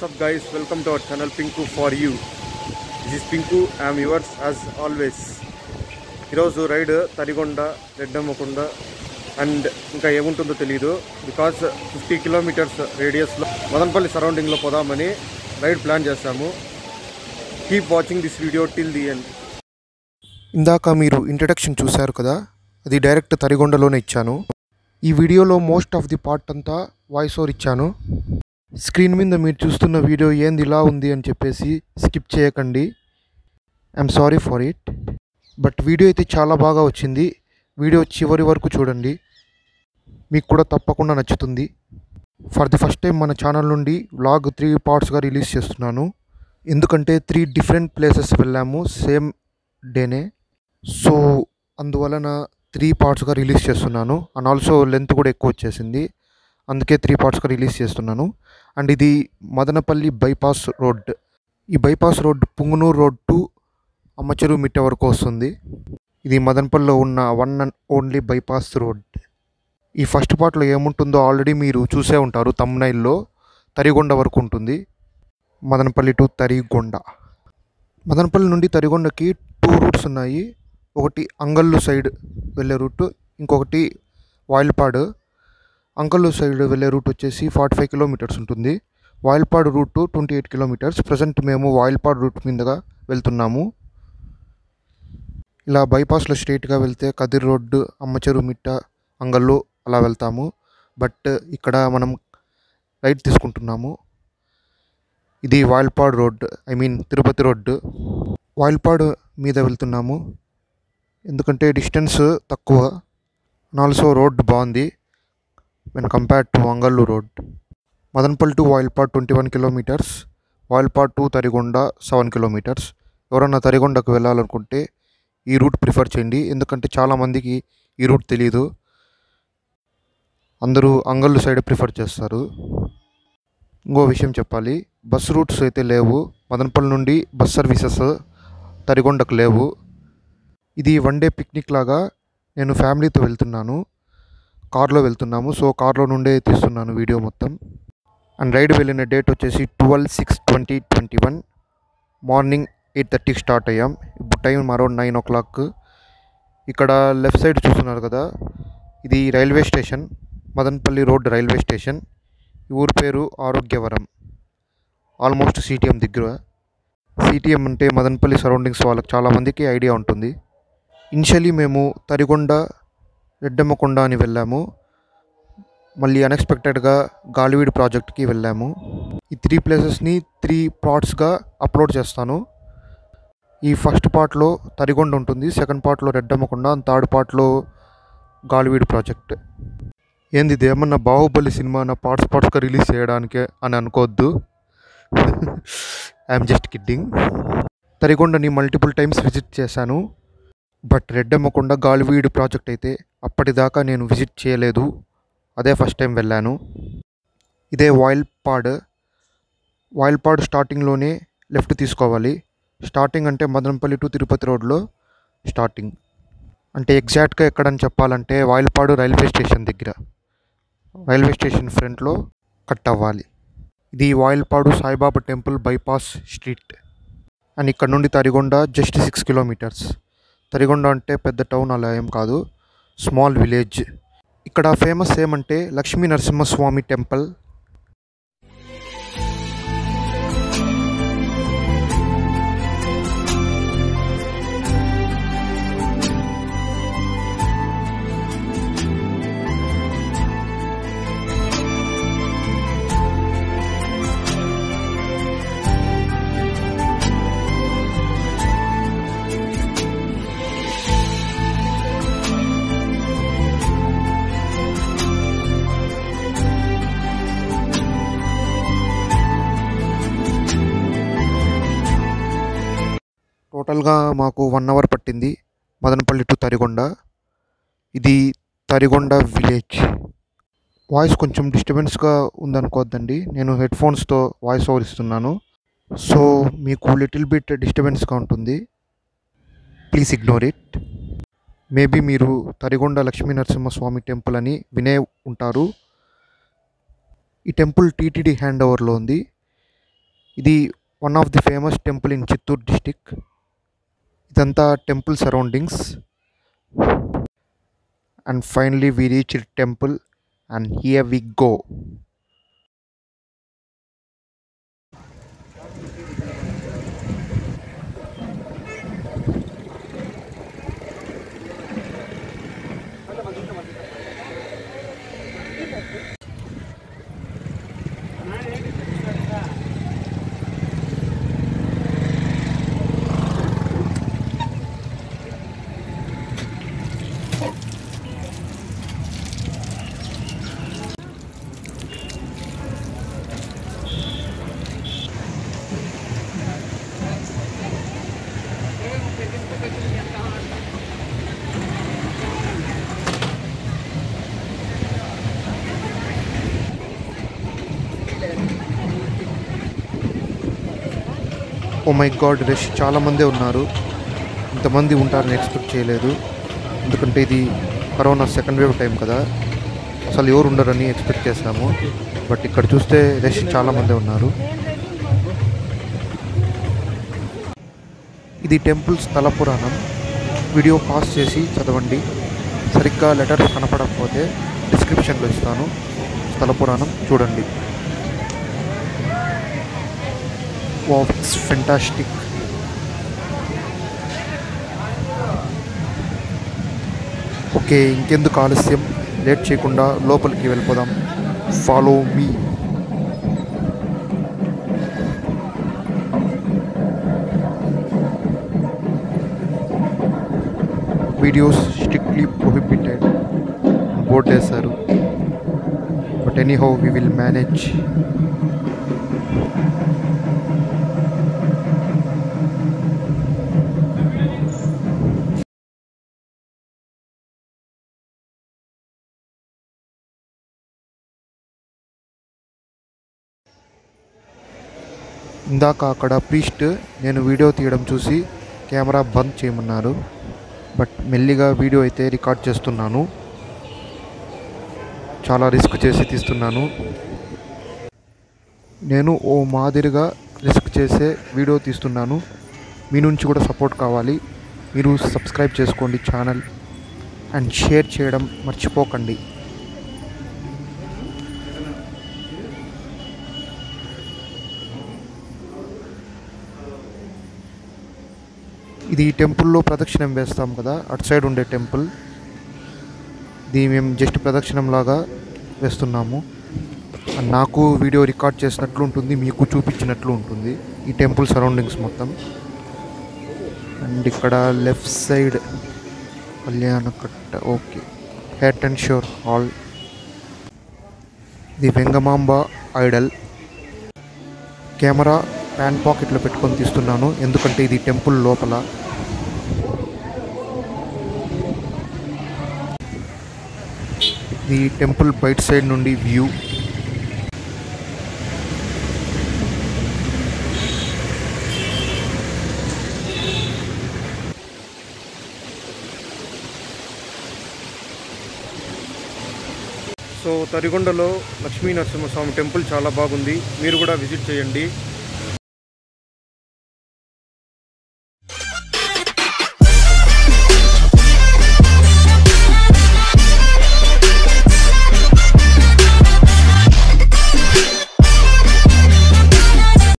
What's up, guys? Welcome to our channel Pinku for you. This is Pinku. I am yours as always. ఈరోజు ride Tarigonda Reddammakonda and ఇంకా ఏముంటుందో తెలియదు because fifty kilometres రేడియస్లో మదనపల్లి సరౌండింగ్లో పోదామని ride plan చేస్తాము keep watching this video till the end ఇందాక మీరు ఇంట్రడక్షన్ చూశారు కదా అది డైరెక్ట్ తరిగొండలోనే ఇచ్చాను ఈ వీడియోలో మోస్ట్ ఆఫ్ ది పార్ట్ అంతా వాయిస్ ఓవర్ ఇచ్చాను స్క్రీన్ మీద మీరు చూస్తున్న వీడియో ఏంది ఇలా ఉంది అని చెప్పేసి స్కిప్ చేయకండి I'm sorry for it but video అయితే చాలా బాగా వచ్చింది వీడియో చివరి వరకు చూడండి మీకు కూడా తప్పకుండా నచ్చుతుంది ఫర్ ది ఫస్ట్ టైం మన ఛానల్ నుండి వ్లాగ్ త్రీ పార్ట్స్గా రిలీజ్ చేస్తున్నాను ఎందుకంటే త్రీ డిఫరెంట్ ప్లేసెస్ వెళ్ళాము సేమ్ డేనే సో అందువలన త్రీ పార్ట్స్గా రిలీజ్ చేస్తున్నాను అండ్ ఆల్సో లెంత్ కూడా ఎక్కువ వచ్చేసింది అందుకే త్రీ పార్ట్స్గా రిలీజ్ చేస్తున్నాను అండ్ ఇది మదనపల్లి బైపాస్ రోడ్ ఈ bypass road Punganur road to Ammacheru Mitta వరకు వస్తుంది ఇది మదనపల్లిలో ఉన్న one and only bypass road ఈ ఫస్ట్ పార్ట్లో ఏముంటుందో ఆల్రెడీ మీరు చూసే ఉంటారు తమ్నైల్లో తరిగొండ వరకు ఉంటుంది మదనపల్లి టు తరిగొండ మదనపల్లి నుండి తరిగొండకి టూ రూట్స్ ఉన్నాయి ఒకటి అంగల్లు సైడ్ వెళ్ళే రూట్ ఇంకొకటి వాయిల్పాడు అంగల్లు సైడ్ వెళ్ళే రూట్ వచ్చేసి ఫార్టీ ఫైవ్ కిలోమీటర్స్ ఉంటుంది Vayalpad route twenty eight kilometres present మేము వాయిల్పాడు రూట్ మీదుగా వెళ్తున్నాము ఇలా బైపాస్లో స్ట్రైట్గా వెళ్తే కదిర్ రోడ్డు అమ్మచెరు మిట్ట అంగల్లు అలా వెళ్తాము బట్ ఇక్కడ మనం రైట్ తీసుకుంటున్నాము ఇది Vayalpad road I mean Tirupati road Vayalpad మీద వెళ్తున్నాము ఎందుకంటే డిస్టెన్స్ తక్కువ ఆల్సో రోడ్ బాగుంది when compare to Angallu road Madanapalle to Vayalpad twenty one kilometres Vayalpad to Tarigonda seven kilometres ఎవరన్నా తరిగొండకు వెళ్ళాలనుకుంటే ఈ రూట్ ప్రిఫర్ చేయండి ఎందుకంటే చాలామందికి ఈ రూట్ తెలియదు అందరూ అంగల్లు సైడ్ ప్రిఫర్ చేస్తారు ఇంకో విషయం చెప్పాలి బస్ రూట్స్ అయితే లేవు మదనపల్లి నుండి బస్ సర్వీసెస్ తరిగొండకు లేవు ఇది వన్ డే పిక్నిక్ లాగా నేను ఫ్యామిలీతో వెళ్తున్నాను కార్లో వెళ్తున్నాము సో కార్లో నుండే తీస్తున్నాను వీడియో మొత్తం అండ్ రైడ్ వెళ్ళిన డేట్ వచ్చేసి twelve six twenty twenty one morning eight థర్టీకి స్టార్ట్ అయ్యాం ఇప్పుడు time around nine o'clock ఇక్కడ లెఫ్ట్ సైడ్ చూస్తున్నారు కదా ఇది railway station Madanapalle road railway station ఈ ఊరి పేరు ఆరోగ్యవరం ఆల్మోస్ట్ సిటిఎం దగ్గర సిటిఎం అంటే మదనపల్లి సరౌండింగ్స్ వాళ్ళకి చాలామందికి ఐడియా ఉంటుంది ఇనిషియలీ మేము తరిగొండ రెడ్డమ్మకొండ అని వెళ్ళాము మళ్ళీ అన్ఎక్స్పెక్టెడ్గా గాలివీడ్ ప్రాజెక్ట్కి వెళ్ళాము ఈ త్రీ ప్లేసెస్ని త్రీ పార్ట్స్గా అప్లోడ్ చేస్తాను ఈ ఫస్ట్ పార్ట్లో తరిగొండ ఉంటుంది సెకండ్ పార్ట్లో రెడ్డమ్మకొండ అండ్ థర్డ్ పార్ట్లో గాలివీడ్ ప్రాజెక్ట్ ఏంది ఇది ఏమన్నా బాహుబలి సినిమా నా పార్ట్స్ పార్ట్స్గా రిలీజ్ చేయడానికే అని అనుకోవద్దు ఐఎమ్ జస్ట్ కిడ్డింగ్ తరిగొండని మల్టిపుల్ టైమ్స్ విజిట్ చేశాను బట్ రెడ్డమ్మకొండ గాలివీడ్ ప్రాజెక్ట్ అయితే అప్పటిదాకా నేను విజిట్ చేయలేదు అదే ఫస్ట్ టైం వెళ్ళాను ఇదే వాయిల్ పాడ్ వాయిల్ పాడ్ స్టార్టింగ్లోనే లెఫ్ట్ తీసుకోవాలి స్టార్టింగ్ అంటే మదనపల్లి టు తిరుపతి రోడ్లో స్టార్టింగ్ అంటే ఎగ్జాక్ట్గా ఎక్కడని చెప్పాలంటే వాయిల్పాడు రైల్వే స్టేషన్ దగ్గర రైల్వే స్టేషన్ ఫ్రంట్లో కట్ అవ్వాలి ఇది Vayalpadu Saibaba temple bypass street and ఇక్కడ నుండి Tarigonda just six kilometres Tarigonda అంటే పెద్ద టౌన్ అలా ఏం కాదు స్మాల్ విలేజ్ ఇక్కడ ఫేమస్ ఏమంటే లక్ష్మీ నరసింహస్వామి టెంపుల్ టోటల్గా మాకు వన్ అవర్ పట్టింది మదనపల్లి టు తరిగొండ ఇది తరిగొండ విలేజ్ వాయిస్ కొంచెం డిస్టర్బెన్స్గా ఉందనుకోవద్దండి నేను హెడ్ ఫోన్స్తో వాయిస్ ఓవర్ ఇస్తున్నాను సో మీకు లిటిల్ బిట్ డిస్టర్బెన్స్గా ఉంటుంది ప్లీజ్ ఇగ్నోర్ ఇట్ మేబీ మీరు తరిగొండ లక్ష్మీ నరసింహస్వామి టెంపుల్ అని వినే ఉంటారు ఈ టెంపుల్ టీటీడీ హ్యాండ్ ఓవర్లో ఉంది ఇది one of the famous temple in Chittoor district ఇదంతా temple surroundings and finally we reach temple and here we go oh my God rush చాలామందే ఉన్నారు ఇంతమంది ఉంటారని ఎక్స్పెక్ట్ చేయలేదు ఎందుకంటే ఇది కరోనా సెకండ్ వేవ్ టైం కదా అసలు ఎవరు ఉండరని ఎక్స్పెక్ట్ చేసాము బట్ ఇక్కడ చూస్తే రష్ చాలామందే ఉన్నారు ఇది టెంపుల్ స్థల పురాణం వీడియో పాస్ చేసి చదవండి సరిగ్గా లెటర్ కనపడకపోతే డిస్క్రిప్షన్లో ఇస్తాను స్థల పురాణం చూడండి వావ్ ఇట్స్ ఫెంటాస్టిక్ ఓకే ఇంకెందుకు ఆలస్యం లేట్ చేయకుండా లోపలికి వెళ్ళిపోదాం follow me videos strictly prohibited board వేశారు but anyhow we will manage ఇందాక అక్కడ ప్రీస్ట్ నేను వీడియో తీయడం చూసి కెమెరా బంద్ చేయమన్నారు బట్ మెల్లిగా వీడియో అయితే రికార్డ్ చేస్తున్నాను చాలా రిస్క్ చేసి తీస్తున్నాను నేను ఓ మాదిరిగా రిస్క్ చేసే వీడియో తీస్తున్నాను మీ నుంచి కూడా సపోర్ట్ కావాలి మీరు సబ్స్క్రైబ్ చేసుకోండి ఛానల్ అండ్ షేర్ చేయడం మర్చిపోకండి ఇది టెంపుల్లో ప్రదక్షిణం వేస్తాం కదా అటు సైడ్ ఉండే టెంపుల్ ఇది మేము జస్ట్ ప్రదక్షిణం లాగా వేస్తున్నాము అండ్ నాకు వీడియో రికార్డ్ చేసినట్లు ఉంటుంది మీకు చూపించినట్లు ఉంటుంది ఈ టెంపుల్ సరౌండింగ్స్ మొత్తం అండ్ ఇక్కడ left side Kalyanakatta okay head and shore hall ఇది వెంగమాంబ ఐడల్ కెమెరా ప్యాన్ పాకెట్లో పెట్టుకొని తీస్తున్నాను ఎందుకంటే ఇది టెంపుల్ లోపల ఇది టెంపుల్ బయట సైడ్ నుండి వ్యూ సో తరిగొండలో లక్ష్మీ నరసింహస్వామి టెంపుల్ చాలా బాగుంది మీరు కూడా విజిట్ చేయండి